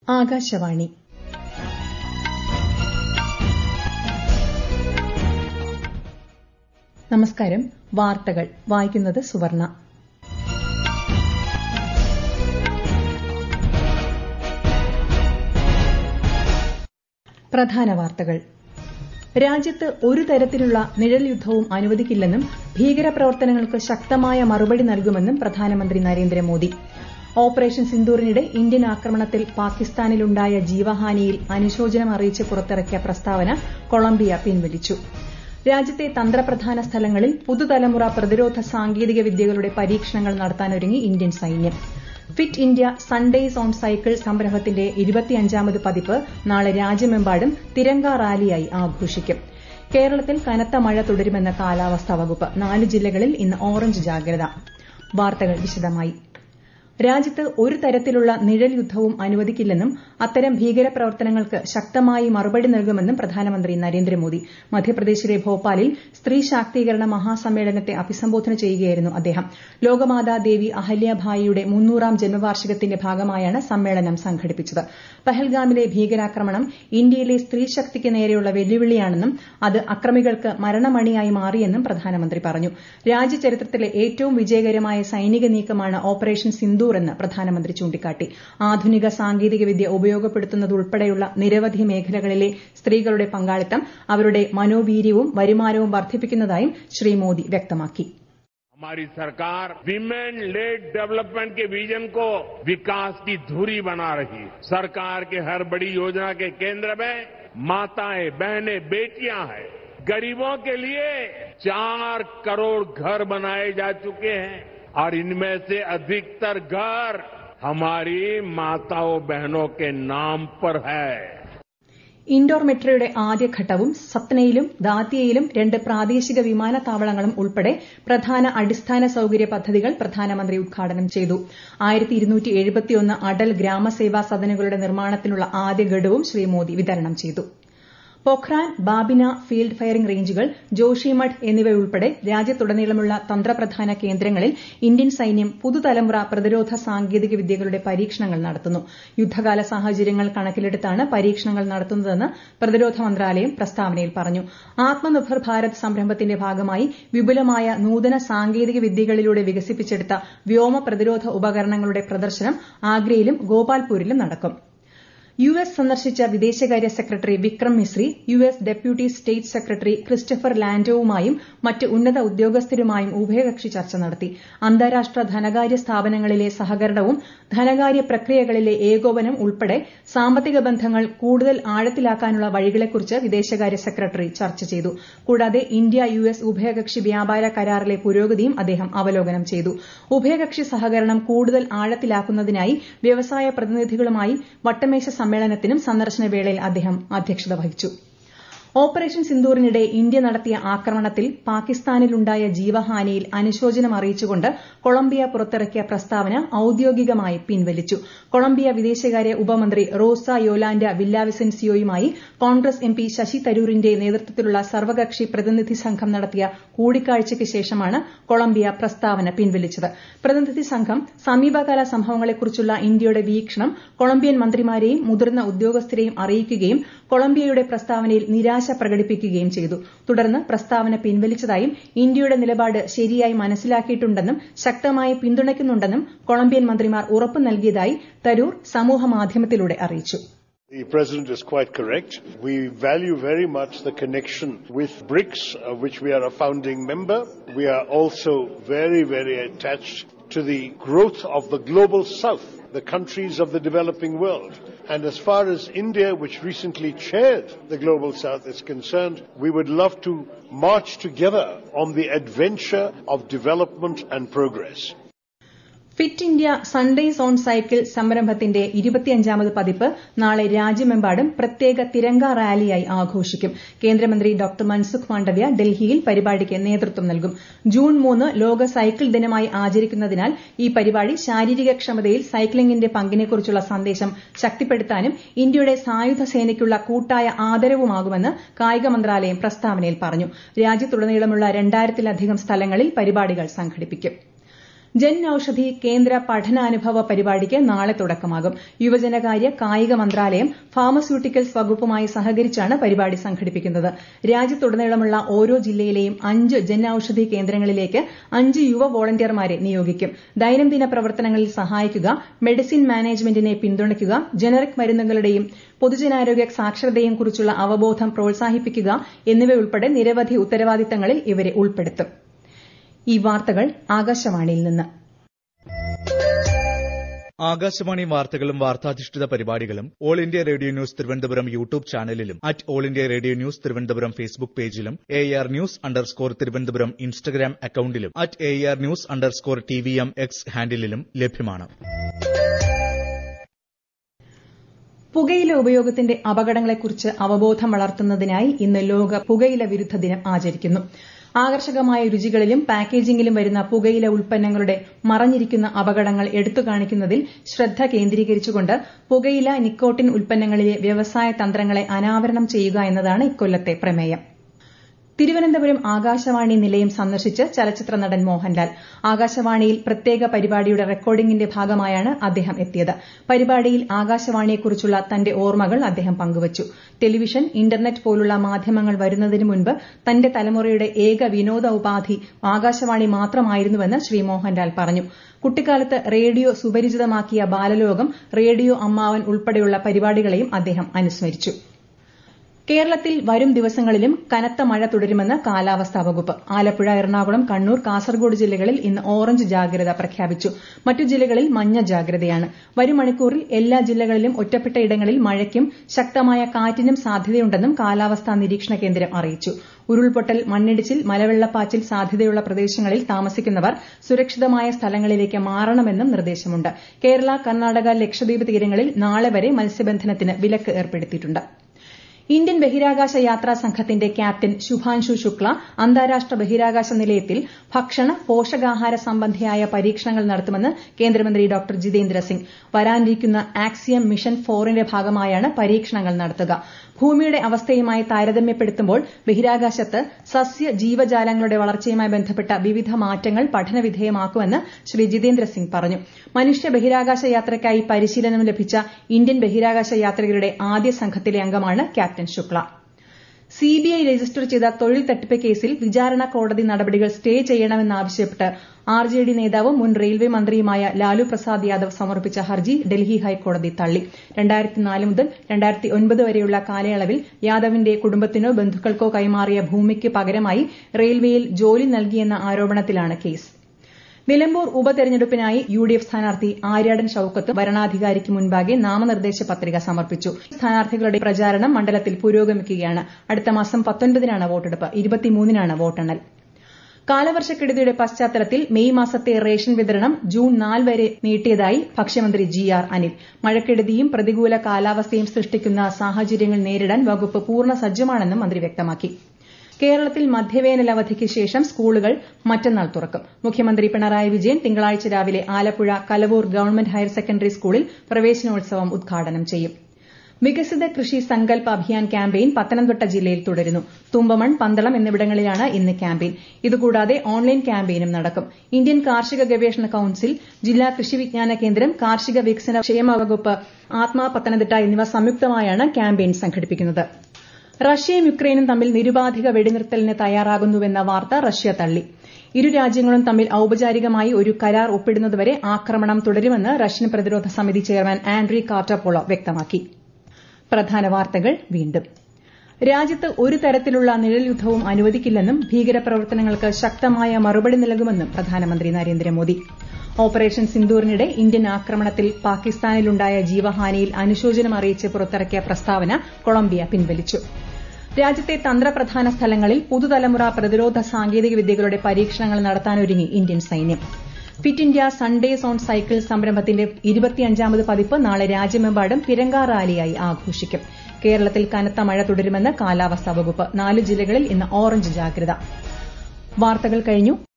ആകാശവാണി നമസ്കാരം വാർത്തകൾ വായിക്കുന്നത് സുവർണ പ്രധാന വാർത്തകൾ രാജ്യത്ത് ഒരു തരത്തിലുള്ള നിഴൽ യുദ്ധവും അനുവദിക്കില്ലെന്നും ഭീകരപ്രവർത്തനങ്ങൾക്ക് ശക്തമായ മറുപടി നൽകുമെന്നും പ്രധാനമന്ത്രി നരേന്ദ്രമോദി ഓപ്പറേഷൻ സിന്ദൂറിനിടെ ഇന്ത്യൻ ആക്രമണത്തിൽ പാകിസ്ഥാനിലുണ്ടായ ജീവഹാനിയിൽ അനുശോചനം അറിയിച്ച് പുറത്തിറക്കിയ പ്രസ്താവന കൊളംബിയ പിൻവലിച്ചു രാജ്യത്തെ തന്ത്രപ്രധാന സ്ഥലങ്ങളിൽ പുതുതലമുറ പ്രതിരോധ സാങ്കേതിക വിദ്യകളുടെ പരീക്ഷണങ്ങൾ നടത്താനൊരുങ്ങി ഇന്ത്യൻ സൈന്യം fit India Sundays on cycle സംരംഭത്തിന്റെ ഇരുപത്തിയഞ്ചാമത് പതിപ്പ് നാളെ രാജ്യമെമ്പാടും തിരങ്ക റാലിയായി ആഘോഷിക്കും കേരളത്തിൽ കനത്ത മഴ തുടരുമെന്ന് കാലാവസ്ഥാ വകുപ്പ് നാല് ജില്ലകളിൽ ഇന്ന് ഓറഞ്ച് ജാഗ്രത വാർത്തകൾ വിശദമായി രാജ്യത്ത് ഒരു തരത്തിലുള്ള നിഴൽ യുദ്ധവും അനുവദിക്കില്ലെന്നും അത്തരം ഭീകരപ്രവർത്തനങ്ങൾക്ക് ശക്തമായി മറുപടി നൽകുമെന്നും പ്രധാനമന്ത്രി നരേന്ദ്രമോദി മധ്യപ്രദേശിലെ ഭോപ്പാലിൽ സ്ത്രീ ശാക്തീകരണ മഹാസമ്മേളനത്തെ അഭിസംബോധന ചെയ്യുകയായിരുന്നു അദ്ദേഹം ലോകമാതാ ദേവി അഹല്യാഭായിയുടെ മുന്നൂറാം ജന്മവാർഷികത്തിന്റെ ഭാഗമായാണ് സമ്മേളനം സംഘടിപ്പിച്ചത് പഹൽഗാമിലെ ഭീകരാക്രമണം ഇന്ത്യയിലെ സ്ത്രീശക്തിക്ക് നേരെയുള്ള വെല്ലുവിളിയാണെന്നും അത് അക്രമികൾക്ക് മരണമണിയായി മാറിയെന്നും പ്രധാനമന്ത്രി പറഞ്ഞു രാജ്യചരിത്രത്തിലെ ഏറ്റവും വിജയകരമായ സൈനിക നീക്കമാണ് ഓപ്പറേഷൻ സിന്ദൂർ എന്ന് പ്രധാനമന്ത്രി ചൂണ്ടിക്കാട്ടി ആധുനിക സാങ്കേതികവിദ്യ ഉപയോഗപ്പെടുത്തുന്നതുൾപ്പെടെയുള്ള നിരവധി മേഖലകളിലെ സ്ത്രീകളുടെ പങ്കാളിത്തം അവരുടെ മനോവീര്യവും വരുമാനവും വർദ്ധിപ്പിക്കുന്നതായും ശ്രീ മോദി വ്യക്തമാക്കി हमारी सरकार वीमेन लेड डेवलपमेंट के विजन को विकास की धुरी बना रही है सरकार के हर बड़ी योजना के केंद्र में माताएं बहनें बेटियां हैं गरीबों के लिए चार करोड़ घर बनाए जा चुके हैं और इनमें से अधिकतर घर हमारी माताओं बहनों के नाम पर है ഇൻഡോർ മെട്രോയുടെ ആദ്യഘട്ടവും സത്നയിലും ദാത്തിയയിലും രണ്ട് പ്രാദേശിക വിമാനത്താവളങ്ങളും ഉൾപ്പെടെ പ്രധാന അടിസ്ഥാന സൌകര്യ പദ്ധതികൾ പ്രധാനമന്ത്രി ഉദ്ഘാടനം ചെയ്തു അടൽ ഗ്രാമസേവാ സദനുകളുടെ നിർമ്മാണത്തിനുള്ള ആദ്യ ഗഡുവും ശ്രീ മോദി വിതരണം ചെയ്തു പൊഖ്രാൻ ബാബിന ഫീൽഡ് ഫയറിംഗ് റേഞ്ചുകൾ ജോഷിമഠ് എന്നിവയുൾപ്പെടെ രാജ്യത്തുടനീളമുള്ള തന്ത്രപ്രധാന കേന്ദ്രങ്ങളിൽ ഇന്ത്യൻ സൈന്യം പുതുതലമുറ പ്രതിരോധ സാങ്കേതിക വിദ്യകളുടെ പരീക്ഷണങ്ങൾ നടത്തുന്നു യുദ്ധകാല സാഹചര്യങ്ങൾ കണക്കിലെടുത്താണ് പരീക്ഷണങ്ങൾ നടത്തുന്നതെന്ന് പ്രതിരോധ മന്ത്രാലയം പ്രസ്താവനയിൽ പറഞ്ഞു ആത്മനിർഭർ ഭാരത് സംരംഭത്തിന്റെ ഭാഗമായി വിപുലമായ നൂതന സാങ്കേതിക വിദ്യകളിലൂടെ വികസിപ്പിച്ചെടുത്ത വ്യോമ പ്രതിരോധ ഉപകരണങ്ങളുടെ പ്രദർശനം ആഗ്രയിലും ഗോപാൽപൂരിലും നടക്കും യു എസ് സന്ദർശിച്ച വിദേശകാര്യ secretary Vikram Misri U S deputy state secretary Christopher ലാൻഡോവുമായും മറ്റ് ഉന്നത ഉദ്യോഗസ്ഥരുമായും ഉഭയകക്ഷി ചർച്ച നടത്തി അന്താരാഷ്ട്ര ധനകാര്യ സ്ഥാപനങ്ങളിലെ സഹകരണവും ധനകാര്യ പ്രക്രിയകളിലെ ഏകോപനം ഉൾപ്പെടെ സാമ്പത്തിക ബന്ധങ്ങൾ കൂടുതൽ ആഴത്തിലാക്കാനുള്ള വഴികളെക്കുറിച്ച് വിദേശകാര്യ സെക്രട്ടറി ചർച്ച ചെയ്തു കൂടാതെ ഇന്ത്യ യു എസ് ഉഭയകക്ഷി വ്യാപാര കരാറിലെ പുരോഗതിയും അദ്ദേഹം അവലോകനം ചെയ്തു ഉഭയകക്ഷി സഹകരണം കൂടുതൽ ആഴത്തിലാക്കുന്നതിനായി വ്യവസായ പ്രതിനിധികളുമായി വട്ടമേശ സമ്മേളനത്തിനും സന്ദർശന വേളയിൽ അദ്ദേഹം അധ്യക്ഷത വഹിച്ചു ഓപ്പറേഷൻ സിന്ദൂറിനിടെ ഇന്ത്യ നടത്തിയ ആക്രമണത്തിൽ പാകിസ്ഥാനിലുണ്ടായ ജീവഹാനിയിൽ അനുശോചനം അറിയിച്ചുകൊണ്ട് കൊളംബിയ പുറത്തിറക്കിയ പ്രസ്താവന ഔദ്യോഗികമായി പിൻവലിച്ചു കൊളംബിയ വിദേശകാര്യ ഉപമന്ത്രി റോസ യോലാൻഡ വില്ലാവിസെൻസിയോയുമായി കോൺഗ്രസ് എം പി ശശി തരൂരിന്റെ നേതൃത്വത്തിലുള്ള സർവകക്ഷി പ്രതിനിധി സംഘം നടത്തിയ കൂടിക്കാഴ്ചയ്ക്ക് ശേഷമാണ് കൊളംബിയ പ്രസ്താവന പിൻവലിച്ചത് പ്രതിനിധി സംഘം സമീപകാല സംഭവങ്ങളെക്കുറിച്ചുള്ള ഇന്ത്യയുടെ വീക്ഷണം കൊളംബിയൻ മന്ത്രിമാരെയും മുതിർന്ന ഉദ്യോഗസ്ഥരെയും അറിയിക്കുകയും കൊളംബിയയുടെ പ്രസ്താവനയിൽ നിരാശ പ്രകടിപ്പിക്കുകയും ചെയ്തു തുടർന്ന് പ്രസ്താവന പിൻവലിച്ചതായും ഇന്ത്യയുടെ നിലപാട് ശരിയായി മനസ്സിലാക്കിയിട്ടുണ്ടെന്നും ശക്തമായി പിന്തുണയ്ക്കുന്നുണ്ടെന്നും കൊളംബിയൻ മന്ത്രിമാർ ഉറപ്പു നൽകിയതായി തരൂർ സമൂഹമാധ്യമത്തിലൂടെ അറിയിച്ചു The President is quite correct. We value very much the connection with BRICS, of which we are a founding member. We are also very, very attached to the growth of the global south, the countries of the developing world. And as far as India, which recently chaired the global south, is concerned, we would love to march together on the adventure of development and progress. Fit India Sundays on cycle സംരംഭത്തിന്റെ ഇരുപത്തിയഞ്ചാമത് പതിപ്പ് നാളെ രാജ്യമെമ്പാടും പ്രത്യേക തിരങ്ക റാലിയായി ആഘോഷിക്കും കേന്ദ്രമന്ത്രി doctor Mansukh Mandaviya ഡൽഹിയിൽ പരിപാടിക്ക് നേതൃത്വം നൽകും ജൂൺ മൂന്ന് ലോക സൈക്കിൾ ദിനമായി ആചരിക്കുന്നതിനാൽ ഈ പരിപാടി ശാരീരികക്ഷമതയിൽ സൈക്ലിംഗിന്റെ പങ്കിനെക്കുറിച്ചുള്ള സന്ദേശം ശക്തിപ്പെടുത്താനും ഇന്ത്യയുടെ സായുധ സേനയ്ക്കുള്ള കൂട്ടായ ആദരവുമാകുമെന്ന് കായിക മന്ത്രാലയം പ്രസ്താവനയിൽ പറഞ്ഞു രാജ്യത്തുടനീളമുള്ള രണ്ടായിരത്തിലധികം സ്ഥലങ്ങളിൽ പരിപാടികൾ സംഘടിപ്പിക്കും ജൻ ഔഷധി കേന്ദ്ര പഠനാനുഭവ പരിപാടിക്ക് നാളെ തുടക്കമാകും യുവജനകാര്യ കായിക മന്ത്രാലയം ഫാർമസ്യൂട്ടിക്കൽസ് വകുപ്പുമായി സഹകരിച്ചാണ് പരിപാടി സംഘടിപ്പിക്കുന്നത് രാജ്യത്തുടനീളമുള്ള ഓരോ ജില്ലയിലെയും അഞ്ച് ജൻ ഔഷധി കേന്ദ്രങ്ങളിലേക്ക് അഞ്ച് യുവ വോളണ്ടിയർമാരെ നിയോഗിക്കും ദൈനംദിന പ്രവർത്തനങ്ങളിൽ സഹായിക്കുക മെഡിസിൻ മാനേജ്മെന്റിനെ പിന്തുണയ്ക്കുക ജനറിക് മരുന്നുകളുടെയും പൊതുജനാരോഗ്യ സാക്ഷരതയെയും കുറിച്ചുള്ള അവബോധം പ്രോത്സാഹിപ്പിക്കുക എന്നിവയുൾപ്പെടെ നിരവധി ഉത്തരവാദിത്തങ്ങളിൽ ഇവരെ ഉൾപ്പെടുത്തും ഈ വാർത്തകൾ ആകാശവാണിയിൽ നിന്ന് ആകാശവാണി വാർത്തകളും വാർത്താധിഷ്ഠിത പരിപാടികളും All India Radio News Thiruvananthapuram YouTube ചാനലിലും at All India Radio News Thiruvananthapuram Facebook പേജിലും A R news underscore Thiruvananthapuram Instagram അക്കൌണ്ടിലും at A R news underscore T V M X ഹാൻഡിലും ലഭ്യമാണ് പുകയില ഉപയോഗത്തിന്റെ അപകടങ്ങളെക്കുറിച്ച് അവബോധം വളർത്തുന്നതിനായി ഇന്ന് ലോക പുകയില വിരുദ്ധ ദിനം ആചരിക്കുന്നു ആകർഷകമായ രുചികളിലും പാക്കേജിംഗിലും വരുന്ന പുകയില ഉൽപ്പന്നങ്ങളുടെ മറഞ്ഞിരിക്കുന്ന അപകടങ്ങൾ എടുത്തുകാണിക്കുന്നതിൽ ശ്രദ്ധ കേന്ദ്രീകരിച്ചുകൊണ്ട് പുകയില നിക്കോട്ടിൻ ഉൽപ്പന്നങ്ങളിലെ വ്യവസായ തന്ത്രങ്ങളെ അനാവരണം ചെയ്യുക എന്നതാണ് ഇക്കൊല്ലത്തെ പ്രമേയം തിരുവനന്തപുരം ആകാശവാണി നിലയം സന്ദർശിച്ച് ചലച്ചിത്ര നടൻ മോഹൻലാൽ ആകാശവാണിയിൽ പ്രത്യേക പരിപാടിയുടെ റെക്കോർഡിംഗിന്റെ ഭാഗമായാണ് അദ്ദേഹം എത്തിയത് പരിപാടിയിൽ ആകാശവാണിയെക്കുറിച്ചുള്ള തന്റെ ഓർമ്മകൾ അദ്ദേഹം പങ്കുവച്ചു ടെലിവിഷൻ ഇന്റർനെറ്റ് പോലുള്ള മാധ്യമങ്ങൾ വരുന്നതിന് മുൻപ് തന്റെ തലമുറയുടെ ഏക വിനോദ ഉപാധി ആകാശവാണി മാത്രമായിരുന്നുവെന്ന് ശ്രീ മോഹൻലാൽ പറഞ്ഞു കുട്ടിക്കാലത്ത് റേഡിയോ സുപരിചിതമാക്കിയ ബാലലോകം റേഡിയോ അമ്മാവൻ ഉൾപ്പെടെയുള്ള പരിപാടികളെയും അദ്ദേഹം അനുസ്മരിച്ചു കേരളത്തിൽ വരും ദിവസങ്ങളിലും കനത്ത മഴ തുടരുമെന്ന് കാലാവസ്ഥാ വകുപ്പ് ആലപ്പുഴ എറണാകുളം കണ്ണൂർ കാസർഗോഡ് ജില്ലകളിൽ ഇന്ന് ഓറഞ്ച് ജാഗ്രത പ്രഖ്യാപിച്ചു മറ്റു ജില്ലകളിൽ മഞ്ഞ ജാഗ്രതയാണ് വരും മണിക്കൂറിൽ എല്ലാ ജില്ലകളിലും ഒറ്റപ്പെട്ട ഇടങ്ങളിൽ മഴയ്ക്കും ശക്തമായ കാറ്റിനും സാധ്യതയുണ്ടെന്നും കാലാവസ്ഥാ നിരീക്ഷണ കേന്ദ്രം അറിയിച്ചു ഉരുൾപൊട്ടൽ മണ്ണിടിച്ചിൽ മലവെള്ളപ്പാച്ചിൽ സാധ്യതയുള്ള പ്രദേശങ്ങളിൽ താമസിക്കുന്നവർ സുരക്ഷിതമായ സ്ഥലങ്ങളിലേക്ക് മാറണമെന്നും നിർദ്ദേശമുണ്ട് കേരള കർണാടക ലക്ഷദ്വീപ് തീരങ്ങളിൽ നാളെ വരെ മത്സ്യബന്ധനത്തിന് വിലക്ക് ഏർപ്പെടുത്തിയിട്ടുണ്ട് ഇന്ത്യൻ ബഹിരാകാശ യാത്രാ സംഘത്തിന്റെ ക്യാപ്റ്റൻ ശുഭാൻഷു ശുക്ല അന്താരാഷ്ട്ര ബഹിരാകാശ നിലയത്തിൽ ഭക്ഷണ പോഷകാഹാര സംബന്ധിയായ പരീക്ഷണങ്ങൾ നടത്തുമെന്ന് കേന്ദ്രമന്ത്രി ഡോക്ടർ ജിതേന്ദ്ര സിംഗ് വരാനിരിക്കുന്ന ആക്സിയം മിഷൻ ഫോറിന്റെ ഭാഗമായാണ് പരീക്ഷണങ്ങൾ നടത്തുക ഭൂമിയുടെ അവസ്ഥയുമായി താരതമ്യപ്പെടുത്തുമ്പോൾ ബഹിരാകാശത്ത് സസ്യ ജീവജാലങ്ങളുടെ വളർച്ചയുമായി ബന്ധപ്പെട്ട വിവിധ മാറ്റങ്ങൾ പഠനവിധേയമാക്കുമെന്ന് ശ്രീ ജിതേന്ദ്ര സിംഗ് പറഞ്ഞു മനുഷ്യ ബഹിരാകാശ യാത്രയ്ക്കായി പരിശീലനം ലഭിച്ച ഇന്ത്യൻ ബഹിരാകാശ യാത്രികരുടെ ആദ്യ സംഘത്തിലെ അംഗമാണ് ക്യാപ്റ്റൻ ശുക്ല സിബിഐ രജിസ്റ്റർ ചെയ്ത തൊഴിൽ തട്ടിപ്പ് കേസിൽ വിചാരണ കോടതി നടപടികൾ സ്റ്റേ ചെയ്യണമെന്നാവശ്യപ്പെട്ട് ആർ ജെ ഡി നേതാവും മുൻ റെയിൽവേ മന്ത്രിയുമായ ലാലു പ്രസാദ് യാദവ് സമർപ്പിച്ച ഹർജി ഡൽഹി ഹൈക്കോടതി തള്ളി മുതൽ വരെയുള്ള കാലയളവിൽ യാദവിന്റെ കുടുംബത്തിനോ ബന്ധുക്കൾക്കോ കൈമാറിയ ഭൂമിക്ക് പകരമായി റെയിൽവേയിൽ ജോലി നൽകിയെന്ന ആരോപണത്തിലാണ് കേസ് നിലമ്പൂർ ഉപതെരഞ്ഞെടുപ്പിനായി യു ഡി എഫ് സ്ഥാനാർത്ഥി ആര്യാടൻ ഷൌക്കത്ത് വരണാധികാരിക്ക് മുൻപാകെ നാമനിർദ്ദേശ പത്രിക സമർപ്പിച്ചു സ്ഥാനാർത്ഥികളുടെ പ്രചാരണം മണ്ഡലത്തിൽ പുരോഗമിക്കുകയാണ് അടുത്ത മാസം പത്തൊൻപതിനാണ് വോട്ടെടുപ്പ് ഇരുപത്തിമൂന്നിനാണ് വോട്ടെണ്ണൽ കാലവർഷക്കെടുതിയുടെ പശ്ചാത്തലത്തിൽ മെയ് മാസത്തെ റേഷൻ വിതരണം ജൂൺ നാല് വരെ നീട്ടിയതായി ഭക്ഷ്യമന്ത്രി ജി ആർ അനിൽ മഴക്കെടുതിയും പ്രതികൂല കാലാവസ്ഥയും സൃഷ്ടിക്കുന്ന സാഹചര്യങ്ങൾ നേരിടാൻ വകുപ്പ് പൂർണ്ണ സജ്ജമാണെന്നും മന്ത്രി വ്യക്തമാക്കി കേരളത്തിൽ മധ്യവേനൽ അവധിക്ക് ശേഷം സ്കൂളുകൾ മറ്റന്നാൾ തുറക്കും മുഖ്യമന്ത്രി പിണറായി വിജയൻ തിങ്കളാഴ്ച രാവിലെ Alappuzha Kalavoor government higher secondary സ്കൂളിൽ പ്രവേശനോത്സവം ഉദ്ഘാടനം ചെയ്യും വികസിത കൃഷി സങ്കൽപ് അഭിയാൻ ക്യാമ്പയിൻ പത്തനംതിട്ട ജില്ലയിൽ തുടരുന്നു തുമ്പമൺ പന്തളം എന്നിവിടങ്ങളിലാണ് ഇന്ന് ക്യാമ്പയിൻ ഇതുകൂടാതെ ഓൺലൈൻ ക്യാമ്പയിനും നടക്കും ഇന്ത്യൻ കാർഷിക ഗവേഷണ കൌൺസിൽ ജില്ലാ കൃഷി വിജ്ഞാന കേന്ദ്രം കാർഷിക വികസന ക്ഷേമ വകുപ്പ് ആത്മാ പത്തനംതിട്ട എന്നിവ സംയുക്തമായാണ് ക്യാമ്പയിൻ സംഘടിപ്പിക്കുന്നത് റഷ്യയും യുക്രൈനും തമ്മിൽ നിരുപാധിക വെടിനിർത്തലിന് തയ്യാറാകുന്നുവെന്ന വാർത്ത റഷ്യ തള്ളി ഇരു രാജ്യങ്ങളും തമ്മിൽ ഔപചാരികമായി ഒരു കരാർ ഒപ്പിടുന്നതുവരെ ആക്രമണം തുടരുമെന്ന് റഷ്യൻ പ്രതിരോധ സമിതി ചെയർമാൻ ആൻഡ്രി കാർട്ടപ്പോളോ വ്യക്തമാക്കി പ്രധാന വാർത്തകൾ വീണ്ടും രാജ്യത്ത് ഒരു തരത്തിലുള്ള നിഴൽ യുദ്ധവും അനുവദിക്കില്ലെന്നും ഭീകരപ്രവർത്തനങ്ങൾക്ക് ശക്തമായ മറുപടി നൽകുമെന്നും പ്രധാനമന്ത്രി നരേന്ദ്രമോദി ഓപ്പറേഷൻ സിന്ദൂറിനിടെ ഇന്ത്യൻ ആക്രമണത്തിൽ പാകിസ്ഥാനിലുണ്ടായ ജീവഹാനിയിൽ അനുശോചനം അറിയിച്ച് പുറത്തിറക്കിയ പ്രസ്താവന കൊളംബിയ പിൻവലിച്ചു രാജ്യത്തെ തന്ത്രപ്രധാന സ്ഥലങ്ങളിൽ പുതുതലമുറ പ്രതിരോധ സാങ്കേതിക വിദ്യകളുടെ പരീക്ഷണങ്ങൾ നടത്താനൊരുങ്ങി ഇന്ത്യൻ സൈന്യം fit India Sundays on cycle സംരംഭത്തിന്റെ ഇരുപത്തിയഞ്ചാമത് പതിപ്പ് നാളെ രാജ്യമെമ്പാടും തിരങ്കാ റാലിയായി ആഘോഷിക്കും കേരളത്തിൽ കനത്ത മഴ തുടരുമെന്ന് കാലാവസ്ഥാ വകുപ്പ് നാല് ജില്ലകളിൽ ഇന്ന് ഓറഞ്ച് ജാഗ്രത വാർത്തകൾ കഴിഞ്ഞു